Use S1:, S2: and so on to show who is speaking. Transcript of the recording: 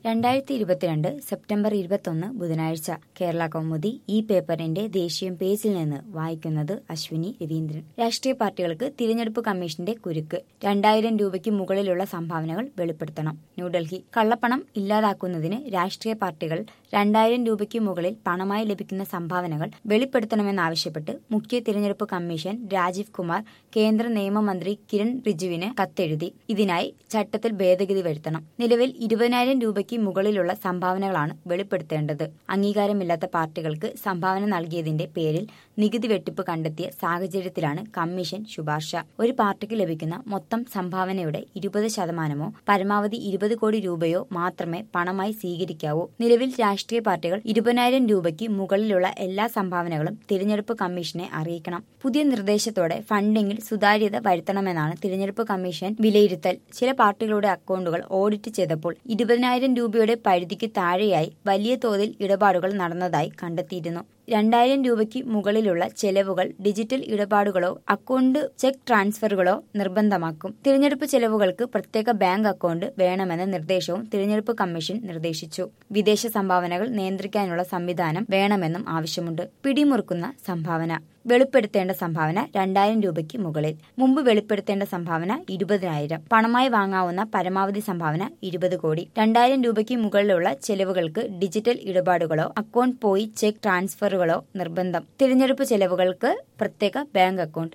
S1: രണ്ടായിരത്തി ഇരുപത്തിരണ്ട് സെപ്റ്റംബർ ഇരുപത്തൊന്ന് ബുധനാഴ്ച കേരള കൗമുദി ഈ പേപ്പറിന്റെ ദേശീയ പേജിൽ നിന്ന് വായിക്കുന്നത് അശ്വിനി രവീന്ദ്രൻ രാഷ്ട്രീയ പാർട്ടികൾക്ക് തിരഞ്ഞെടുപ്പ് കമ്മീഷന്റെ കുരുക്ക് രണ്ടായിരം രൂപയ്ക്ക് മുകളിലുള്ള സംഭാവനകൾ വെളിപ്പെടുത്തണം ന്യൂഡൽഹി കള്ളപ്പണം ഇല്ലാതാക്കുന്നതിന് രാഷ്ട്രീയ പാർട്ടികൾ രണ്ടായിരം രൂപയ്ക്ക് മുകളിൽ പണമായി ലഭിക്കുന്ന സംഭാവനകൾ വെളിപ്പെടുത്തണമെന്നാവശ്യപ്പെട്ട് മുഖ്യ തിരഞ്ഞെടുപ്പ് കമ്മീഷൻ രാജീവ് കുമാർ കേന്ദ്ര നിയമമന്ത്രി കിരൺ റിജുവിന് കത്തെഴുതി ഇതിനായി ചട്ടത്തിൽ ഭേദഗതി വരുത്തണം നിലവിൽ ഇരുപതിനായിരം രൂപയ്ക്ക് മുകളിലുള്ള സംഭാവനകളാണ് വെളിപ്പെടുത്തേണ്ടത് അംഗീകാരമില്ലാത്ത പാർട്ടികൾക്ക് സംഭാവന നൽകിയതിന്റെ പേരിൽ നികുതി വെട്ടിപ്പ് കണ്ടെത്തിയ സാഹചര്യത്തിലാണ് കമ്മീഷൻ ശുപാർശ ഒരു പാർട്ടിക്ക് ലഭിക്കുന്ന മൊത്തം സംഭാവനയുടെ ഇരുപത് ശതമാനമോ പരമാവധി ഇരുപത് കോടി രൂപയോ മാത്രമേ പണമായി സ്വീകരിക്കാവൂ നിലവിൽ രാഷ്ട്രീയ പാർട്ടികൾ ഇരുപതിനായിരം രൂപയ്ക്ക് മുകളിലുള്ള എല്ലാ സംഭാവനകളും തിരഞ്ഞെടുപ്പ് കമ്മീഷനെ അറിയിക്കണം പുതിയ നിർദ്ദേശത്തോടെ ഫണ്ടിംഗിൽ സുതാര്യത വരുത്തണമെന്നാണ് തിരഞ്ഞെടുപ്പ് കമ്മീഷൻ വിലയിരുത്തൽ ചില പാർട്ടികളുടെ അക്കൗണ്ടുകൾ ഓഡിറ്റ് ചെയ്തപ്പോൾ ഇരുപതിനായിരം രൂപയുടെ പരിധിക്ക് താഴെയായി വലിയ തോതിൽ ഇടപാടുകൾ നടന്നതായി കണ്ടെത്തിയിരുന്നു രണ്ടായിരം രൂപയ്ക്ക് മുകളിലുള്ള ചെലവുകൾ ഡിജിറ്റൽ ഇടപാടുകളോ അക്കൗണ്ട് ചെക്ക് ട്രാൻസ്ഫറുകളോ നിർബന്ധമാക്കും തിരഞ്ഞെടുപ്പ് ചെലവുകൾക്ക് പ്രത്യേക ബാങ്ക് അക്കൗണ്ട് വേണമെന്ന നിർദ്ദേശവും തിരഞ്ഞെടുപ്പ് കമ്മീഷൻ നിർദ്ദേശിച്ചു വിദേശ സംഭാവനകൾ നിയന്ത്രിക്കാനുള്ള സംവിധാനം വേണമെന്നും ആവശ്യമുണ്ട് പിടിമുറുക്കുന്ന സംഭാവന വെളിപ്പെടുത്തേണ്ട സംഭാവന രണ്ടായിരം രൂപയ്ക്ക് മുകളിൽ മുമ്പ് വെളിപ്പെടുത്തേണ്ട സംഭാവന ഇരുപതിനായിരം പണമായി വാങ്ങാവുന്ന പരമാവധി സംഭാവന ഇരുപത് കോടി രണ്ടായിരം രൂപയ്ക്ക് മുകളിലുള്ള ചെലവുകൾക്ക് ഡിജിറ്റൽ ഇടപാടുകളോ അക്കൗണ്ട് പോയി ചെക്ക് ട്രാൻസ്ഫറുകളോ നിർബന്ധം തിരഞ്ഞെടുപ്പ് ചെലവുകൾക്ക് പ്രത്യേക ബാങ്ക് അക്കൗണ്ട്